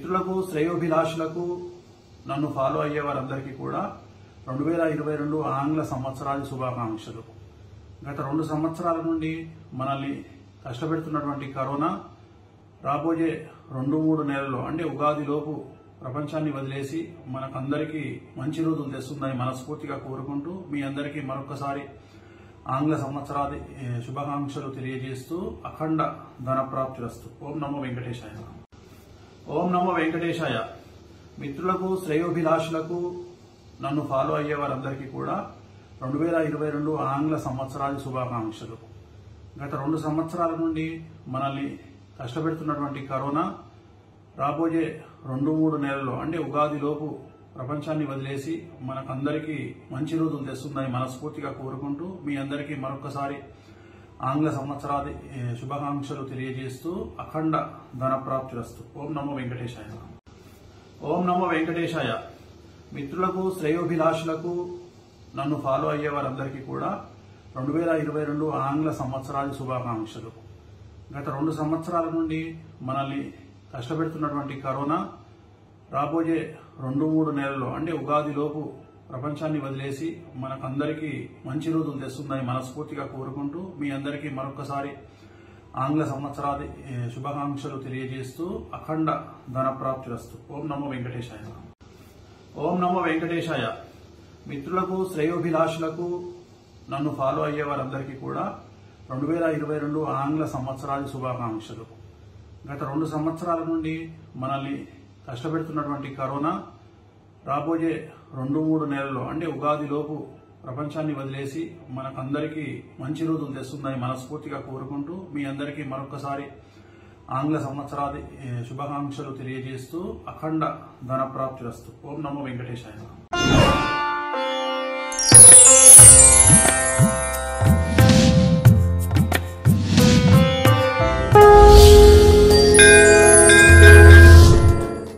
మిత్రులకు శ్రేయోభిలాషులకు నన్ను ఫాలో అయ్యే వారందరికీ కూడా రెండు వేల ఇరవై రెండు ఆంగ్ల సంవత్సరాది శుభాకాంక్షలు గత రెండు సంవత్సరాల నుండి మనల్ని కష్టపెడుతున్నటువంటి కరోనా రాబోయే రెండు మూడు నెలల్లో అంటే ఉగాది లోపు ప్రపంచాన్ని వదిలేసి మనకందరికీ మంచి రోజులు తెస్తుందని మనస్ఫూర్తిగా కోరుకుంటూ మీ అందరికీ మరొకసారి ఆంగ్ల సంవత్సరాది ఏ, శుభాకాంక్షలు తెలియజేస్తూ అఖండ ధన ప్రాప్తిరస్తు ఓం నమో వెంకటేశాయ ఓం నమో వెంకటేశాయ మిత్రులకు శ్రేయోభిలాషులకు నన్ను ఫాలో అయ్యే వారందరికీ కూడా రెండు వేల ఇరవై రెండు ఆంగ్ల సంవత్సరాది శుభాకాంక్షలు గత రెండు సంవత్సరాల నుండి మనల్ని కష్టపెడుతున్నటువంటి కరోనా రాబోయే రెండు మూడు నెలల్లో అంటే ఉగాది లోపు ప్రపంచాన్ని వదిలేసి మనకందరికీ మంచి రోజులు తెస్తుందని మనస్ఫూర్తిగా కోరుకుంటూ మీ అందరికీ మరొకసారి ఆంగ్ల సంవత్సరాది ఏ, శుభాకాంక్షలు తెలియజేస్తూ అఖండ ధన ప్రాప్తిరస్తు ఓం నమో వెంకటేశాయ ఓం నమో వెంకటేశాయ మిత్రులకు శ్రేయోభిలాషులకు నన్ను ఫాలో అయ్యే వారందరికీ కూడా రెండు వేల ఇరవై రెండు ఆంగ్ల సంవత్సరాది శుభాకాంక్షలు గత రెండు సంవత్సరాల నుండి మనల్ని కష్టపెడుతున్నటువంటి కరోనా రాబోయే రెండు మూడు నెలల్లో అంటే ఉగాది లోపు ప్రపంచాన్ని వదిలేసి మనకందరికీ మంచి రోజులు తెస్తుందని మనస్ఫూర్తిగా కోరుకుంటూ మీ అందరికీ మరొకసారి ఆంగ్ల సంవత్సరాది ఏ, శుభాకాంక్షలు తెలియజేస్తూ అఖండ ధన ప్రాప్తిరస్తు ఓం నమో వెంకటేశాయ ఓం నమో వెంకటేశాయ మిత్రులకు శ్రేయోభిలాషులకు నన్ను ఫాలో అయ్యే వారందరికీ కూడా రెండు వేల ఇరవై రెండు ఆంగ్ల సంవత్సరాది శుభాకాంక్షలు గత రెండు సంవత్సరాల నుండి మనల్ని కష్టపెడుతున్నటువంటి కరోనా రాబోయే రెండు మూడు నెలల్లో అంటే ఉగాది లోపు ప్రపంచాన్ని వదిలేసి మనకందరికీ మంచి రోజులు తెస్తుందని మనస్ఫూర్తిగా కోరుకుంటూ మీ అందరికీ మరొకసారి ఆంగ్ల సంవత్సరాది ఏ, శుభాకాంక్షలు తెలియజేస్తూ అఖండ ధన ప్రాప్తిరస్తు ఓం నమో వెంకటేశాయ